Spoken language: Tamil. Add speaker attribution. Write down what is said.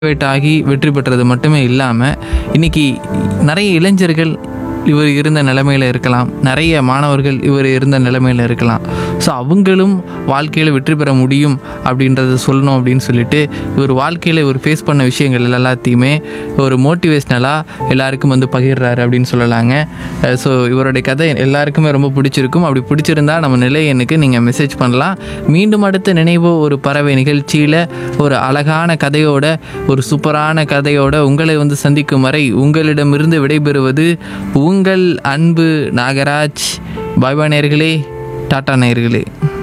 Speaker 1: மோட்டிவேட் ஆகி வெற்றி பெற்றது மட்டுமே இல்லாமல் இன்னைக்கு நிறைய இளைஞர்கள் இவர் இருந்த நிலைமையில் இருக்கலாம் நிறைய மாணவர்கள் இவர் இருந்த நிலைமையில் இருக்கலாம் ஸோ அவங்களும் வாழ்க்கையில் வெற்றி பெற முடியும் அப்படின்றத சொல்லணும் அப்படின்னு சொல்லிட்டு இவர் வாழ்க்கையில் இவர் ஃபேஸ் பண்ண விஷயங்கள் எல்லாத்தையுமே ஒரு மோட்டிவேஷ்னலாக எல்லாருக்கும் வந்து பகிர்றாரு அப்படின்னு சொல்லலாங்க ஸோ இவருடைய கதை எல்லாருக்குமே ரொம்ப பிடிச்சிருக்கும் அப்படி பிடிச்சிருந்தா நம்ம நிலை எண்ணுக்கு நீங்கள் மெசேஜ் பண்ணலாம் மீண்டும் அடுத்த நினைவு ஒரு பறவை நிகழ்ச்சியில் ஒரு அழகான கதையோட ஒரு சூப்பரான கதையோட உங்களை வந்து சந்திக்கும் வரை உங்களிடமிருந்து விடைபெறுவது உங்கள் அன்பு நாகராஜ் பாய் பாய் நேயர்களே டாடா நேயர்களே